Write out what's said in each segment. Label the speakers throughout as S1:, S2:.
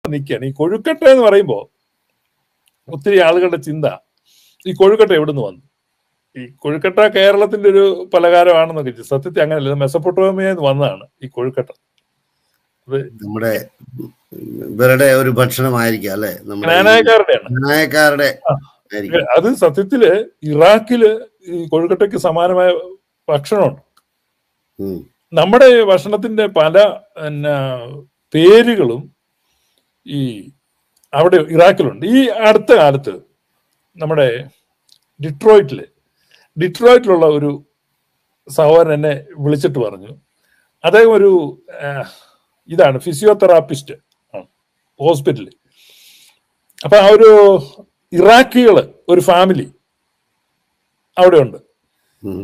S1: നിൽക്കുകയാണ് ഈ കൊഴുക്കട്ട എന്ന് പറയുമ്പോൾ ഒത്തിരി ആളുകളുടെ ചിന്ത ഈ കൊഴുക്കട്ട എവിടുന്ന് വന്നു ഈ കൊഴുക്കട്ട കേരളത്തിന്റെ ഒരു പലഹാരമാണെന്നൊക്കെ ചോദിച്ചു. സത്യത്തിൽ അങ്ങനെയല്ല ഇത് മെസ്സപ്പൊട്ടോമിയയിൽ നിന്ന് വന്നതാണ് ഈ കൊഴുക്കട്ട
S2: നമ്മുടെ ഇവരുടെ ഒരു ഭക്ഷണമായിരിക്കാം അല്ലെ നമ്മുടെ ഈ
S1: ജ്ഞാനായക്കാരുടെയാണ്
S2: നായക്കാരുടെ
S1: ആ.
S2: ആയിരിക്കും
S1: അത് സത്യത്തില് ഇറാഖില് ഈ കൊഴുക്കട്ടയ്ക്ക് സമാനമായ ഭക്ഷണമുണ്ട്
S2: ഉം.
S1: നമ്മുടെ ഭക്ഷണത്തിന്റെ പല പിന്നെ പേരുകളും ഈ അവിടെ ഇറാഖിലുണ്ട് ഈ അടുത്ത കാലത്ത് നമ്മുടെ ഡിട്രോയിറ്റില് ഡിട്രോയിറ്റിലുള്ള ഒരു സഹോദരൻ എന്നെ വിളിച്ചിട്ട് പറഞ്ഞു അദ്ദേഹം ഒരു ആ, ഇതാണ് ഫിസിയോതെറാപ്പിസ്റ്റ് ഹോസ്പിറ്റലിൽ അപ്പൊ ആ ഒരു ഇറാഖികള് ഒരു ഫാമിലി അവിടെ ഉണ്ട്
S2: ഉം.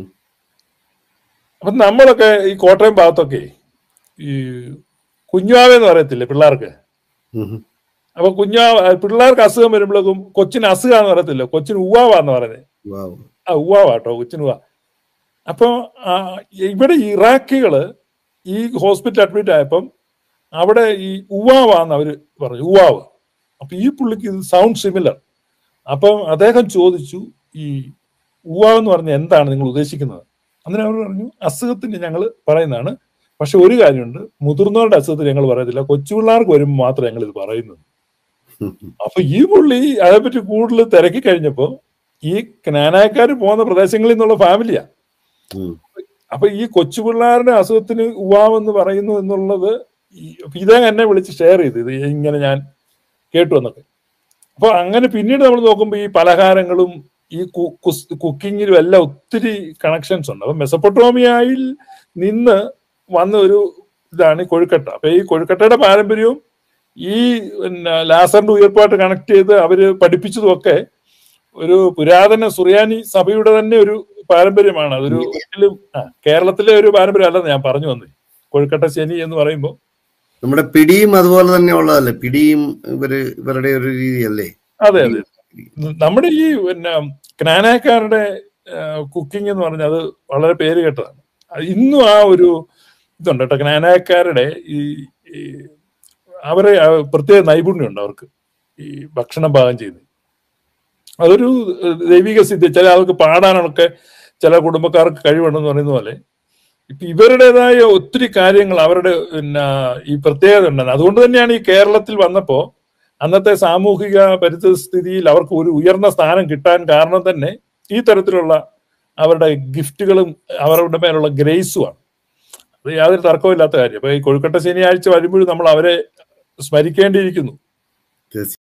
S1: അപ്പൊ നമ്മളൊക്കെ ഈ കോട്ടയം ഭാഗത്തൊക്കെ ഈ കുഞ്ഞാവെന്ന് പറയത്തില്ലേ പിള്ളേർക്ക്
S2: ഉം.
S1: അപ്പൊ കുഞ്ഞാ പിള്ളേർക്ക് അസുഖം വരുമ്പോഴേക്കും കൊച്ചിന് അസുഖാന്ന് പറയത്തില്ല കൊച്ചിന് ഉവാവാന്ന് പറയുന്നത്
S2: വാവ്.
S1: ആ ഉവാവാട്ടോ കൊച്ചിന് ഉവ്വ അപ്പൊ ആ, ഇവിടെ ഇറാഖികള് ഈ ഹോസ്പിറ്റൽ അഡ്മിറ്റ് ആയപ്പം അവിടെ ഈ ഉവാവാന്ന് അവര് പറഞ്ഞു ഉവാവ് അപ്പൊ ഈ പുള്ളിക്ക് ഇത് സൗണ്ട് സിമിലർ അപ്പം അദ്ദേഹം ചോദിച്ചു ഈ ഉവാവ് എന്ന് പറഞ്ഞ എന്താണ് നിങ്ങൾ ഉദ്ദേശിക്കുന്നത് അന്നേരം അവർ പറഞ്ഞു അസുഖത്തിന് ഞങ്ങൾ പറയുന്നതാണ് പക്ഷെ ഒരു കാര്യമുണ്ട് മുതിർന്നവരുടെ അസുഖത്തിന് ഞങ്ങൾ പറയത്തില്ല കൊച്ചു പിള്ളേർക്ക് വരുമ്പോൾ മാത്രമേ ഞങ്ങൾ ഇത് പറയുന്നത് അപ്പൊ ഈ പുള്ളി അതേപ്പറ്റി കൂടുതൽ തിരക്കി കഴിഞ്ഞപ്പോ ഈ ജ്ഞാനായക്കാർ പോകുന്ന പ്രദേശങ്ങളിൽ നിന്നുള്ള ഫാമിലിയാ
S2: ഉം.
S1: അപ്പൊ ഈ കൊച്ചു പിള്ളേരുടെ അസുഖത്തിന് ഉവാവെന്ന് പറയുന്നു എന്നുള്ളത് ഈ- അപ്പൊ ഇതേ എന്നെ വിളിച്ച് ഷെയർ ചെയ്തു ഇത് ഇങ്ങനെ ഞാൻ കേട്ടു എന്നൊക്കെ അപ്പൊ അങ്ങനെ പിന്നീട് നമ്മൾ നോക്കുമ്പോൾ ഈ പലഹാരങ്ങളും ഈ കു- കുസ്- കുക്കിങ്ങിലും എല്ലാം ഒത്തിരി കണക്ഷൻസ് ഉണ്ട് അപ്പൊ മെസപ്പൊട്ടോമിയയിൽ നിന്ന് വന്ന ഒരു ഇതാണ് ഈ കൊഴുക്കട്ട അപ്പൊ ഈ കൊഴുക്കട്ടയുടെ പാരമ്പര്യവും ഈ പിന്നെ ലാസറിന്റെ ഉയർപ്പായിട്ട് കണക്ട് ചെയ്ത് അവര് പഠിപ്പിച്ചതുമൊക്കെ ഒരു പുരാതന സുറിയാനി സഭയുടെ തന്നെ ഒരു പാരമ്പര്യമാണ് അതൊരു ഒരിക്കലും ആ, കേരളത്തിലെ ഒരു പാരമ്പര്യം അല്ലെന്ന് ഞാൻ പറഞ്ഞു വന്നത് കൊഴുക്കട്ട ശനി എന്ന് പറയുമ്പോൾ
S2: നമ്മുടെ പിടിയും അതുപോലെ തന്നെ ഉള്ളതല്ലേ പിടിയും ഇവര് ഇവരുടെ ഒരു രീതിയല്ലേ
S1: അതെ അതെ നമ്മുടെ ഈ പിന്നെ ജ്ഞാനായക്കാരുടെ കുക്കിംഗ് എന്ന് പറഞ്ഞാൽ അത് വളരെ പേര് കേട്ടതാണ് അത് ഇന്നും ആ ഒരു ഇതുണ്ട് കേട്ടോ ജ്ഞാനായക്കാരുടെ ഈ ഈ അവരെ ആ പ്രത്യേക നൈപുണ്യമുണ്ട് അവർക്ക് ഈ ഭക്ഷണം പാകം ചെയ്യുന്നത് അതൊരു ഏഹ്, ദൈവിക സിദ്ധി ചില ആൾക്ക് പാടാനൊക്കെ ചില കുടുംബക്കാർക്ക് കഴിവുണ്ടെന്ന് പറയുന്ന പോലെ ഇപ്പൊ ഇവരുടേതായ ഒത്തിരി കാര്യങ്ങൾ അവരുടെ പിന്നെ ഈ പ്രത്യേകത ഉണ്ടെന്ന് അതുകൊണ്ട് തന്നെയാണ് ഈ കേരളത്തിൽ വന്നപ്പോ അന്നത്തെ സാമൂഹിക പരിസ്ഥിതിയിൽ അവർക്ക് ഒരു ഉയർന്ന സ്ഥാനം കിട്ടാൻ കാരണം തന്നെ ഈ തരത്തിലുള്ള അവരുടെ ഗിഫ്റ്റുകളും അവരുടെ മേലുള്ള ഗ്രേസുമാണ് അത് യാതൊരു തർക്കമില്ലാത്ത കാര്യം അപ്പൊ ഈ കൊഴുക്കട്ട ശനിയാഴ്ച വരുമ്പോഴും നമ്മൾ അവരെ സ്മരിക്കേണ്ടിയിരിക്കുന്നു